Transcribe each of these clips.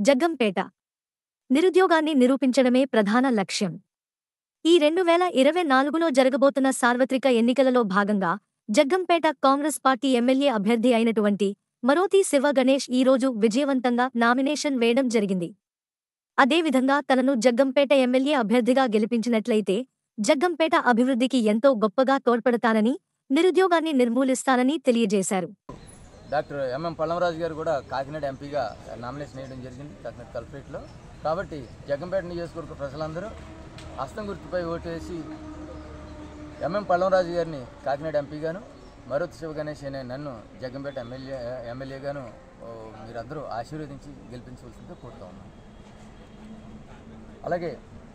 జగ్గంపేట నిరుద్యోగాన్ని నిరూపించడమే ప్రధాన లక్ష్యం ఈ రెండు వేల ఇరవై నాలుగులో జరగబోతున్న సార్వత్రిక ఎన్నికలలో భాగంగా జగ్గంపేట కాంగ్రెస్ పార్టీ ఎమ్మెల్యే అభ్యర్థి అయినటువంటి మరోతి శివ గణేష్ ఈరోజు విజయవంతంగా నామినేషన్ వేయడం జరిగింది అదేవిధంగా తనను జగ్గంపేట ఎమ్మెల్యే అభ్యర్థిగా గెలిపించినట్లయితే జగ్గంపేట అభివృద్ధికి ఎంతో గొప్పగా తోడ్పడతానని నిరుద్యోగాన్ని నిర్మూలిస్తానని తెలియజేశారు డాక్టర్ ఎంఎం పల్లమరాజు గారు కూడా కాకినాడ ఎంపీగా నామినేషన్ వేయడం జరిగింది కాకినాడ కల్పరేట్లో కాబట్టి జగ్గంపేట నియోజకవర్గ ప్రజలందరూ హస్తం గుర్తుపై ఓటు వేసి ఎంఎం పల్లమరాజు గారిని కాకినాడ ఎంపీగాను మరుత్ శివ గణేష్ అనే నన్ను జగ్గంపేట ఎమ్మెల్యే ఎమ్మెల్యేగాను ఓ, మీరందరూ ఆశీర్వదించి గెలిపించవలసిందిగా కోరుతా ఉన్నాను అలాగే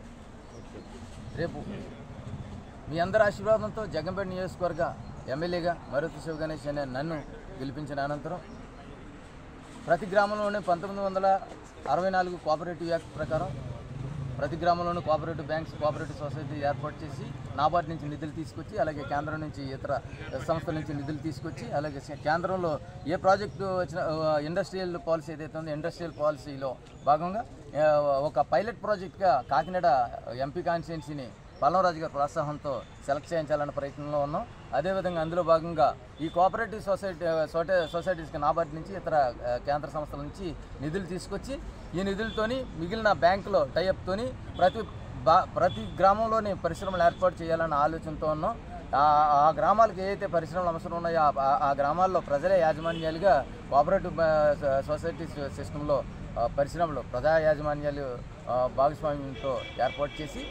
రేపు మీ అందరి ఆశీర్వాదంతో జగ్గంపేట నియోజకవర్గ ఎమ్మెల్యేగా మరుతి శివ గణేష్ అనే నన్ను గెలిపించిన అనంతరం ప్రతి గ్రామంలోనే పంతొమ్మిది వందల అరవై నాలుగు కోఆపరేటివ్ యాక్ట్ ప్రకారం ప్రతి గ్రామంలోనూ కోఆపరేటివ్ బ్యాంక్స్ కోఆపరేటివ్ సొసైటీ ఏర్పాటు చేసి నాబార్డ్ నుంచి నిధులు తీసుకొచ్చి అలాగే కేంద్రం నుంచి ఇతర సంస్థల నుంచి నిధులు తీసుకొచ్చి అలాగే సే- కేంద్రంలో ఏ ప్రాజెక్టు వచ్చిన ఆ, ఇండస్ట్రియల్ పాలసీ ఏదైతే ఉందో ఇండస్ట్రియల్ పాలసీలో భాగంగా ఆ, ఒక పైలట్ ప్రాజెక్ట్గా కాకినాడ ఎంపీ కాన్స్టిట్యున్సీని పల్లవరాజు గారి ప్రోత్సాహంతో సెలెక్ట్ చేయించాలన్న ప్రయత్నంలో ఉన్నాం అదేవిధంగా అందులో భాగంగా ఈ కోఆపరేటివ్ సొసైటీ సొసై సొసైటీస్కి నాబార్డ్ నుంచి ఇతర ఆ, కేంద్ర సంస్థల నుంచి నిధులు తీసుకొచ్చి ఈ నిధులతోని మిగిలిన బ్యాంకులో టైఅప్తోని ప్రతి బా ప్రతి గ్రామంలోని పరిశ్రమలు ఏర్పాటు చేయాలన్న ఆలోచనతో ఉన్నాం ఆ- ఆ గ్రామాలకు ఏ అయితే పరిశ్రమలు అవసరం ఉన్నాయో ఆ- ఆ- ఆ గ్రామాల్లో ప్రజలే యాజమాన్యాలుగా కోఆపరేటివ్ ఆ, సొ- సొసైటీ సి- సిస్టంలో ఆ, పరిశ్రమలు ప్రజా యాజమాన్యాలు ఆ, భాగస్వామ్యంతో ఏర్పాటు చేసి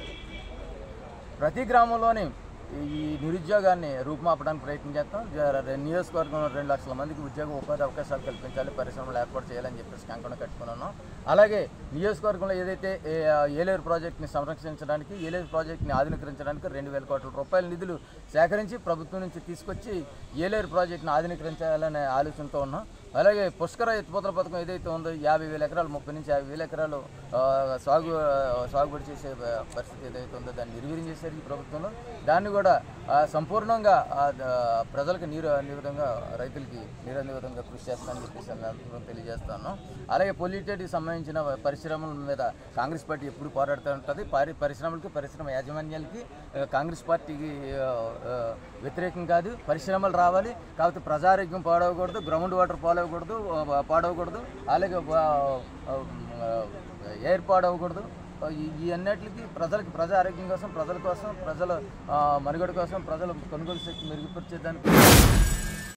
ప్రతి గ్రామంలోని ఈ నిరుద్యోగాన్ని రూపుమాపడానికి ప్రయత్నం చేస్తాం జ- రె- నియోజకవర్గంలో రెండు లక్షల మందికి ఉద్యోగ ఉపాధి అవకాశాలు కల్పించాలి పరిశ్రమలు ఏర్పాటు చేయాలని చెప్పేసి కంకణం కట్టుకుని ఉన్నాం అలాగే నియోజకవర్గంలో ఏదైతే ఏ- ఏలేరు ప్రాజెక్ట్ని సంరక్షించడానికి ఏలేరు ప్రాజెక్ట్ని ఆధునీకరించడానికి రెండు వేల కోట్ల రూపాయల నిధులు సేకరించి ప్రభుత్వం నుంచి తీసుకొచ్చి ఏలేరు ప్రాజెక్ట్ని ఆధునీకరించాలనే ఆలోచనతో ఉన్నాం అలాగే పుష్కర ఎత్తిపోతల పథకం ఏదైతే ఉందో యాభై వేల ఎకరాలు ముప్పై నుంచి యాభై వేల ఎకరాలు ఆ, సాగు ఆ, సాగుబడి చేసే ఆ, పరిస్థితి ఏదైతే ఉందో దాన్ని నిర్వీర్యం చేశారు ఈ ప్రభుత్వంలో దాన్ని కూడా ఆ, సంపూర్ణంగా ఆ, ద- ప్రజలకు నీరు అందే విధంగా రైతులకి నీరు అందే విధంగా కృషి చేస్తానని చెప్పేసి అందరం తెలియజేస్తాను అలాగే పొల్యూటెడ్కి సంబంధించిన పరిశ్రమల మీద కాంగ్రెస్ పార్టీ ఎప్పుడు పోరాడుతూ ఉంటుంది పరి పరిశ్రమలకి పరిశ్రమ యాజమాన్యాలకి ఆ, కాంగ్రెస్ పార్టీకి ఆ, ఆ, వ్యతిరేకం కాదు పరిశ్రమలు రావాలి కాకపోతే ప్రజారోగ్యం పాడవకూడదు గ్రౌండ్ వాటర్ పాడవకూడదు ఆ, పాడవకూడదు అలాగే ఆ, ఆ, ఎయిర్ పాడవకూడదు ఈ ఈ అన్నిటికి ప్రజలకి ప్రజా ఆరోగ్యం కోసం ప్రజల కోసం ప్రజల ఆ, మనుగడ కోసం ప్రజల కొనుగోలు శక్తి మెరుగుపరిచేదానికి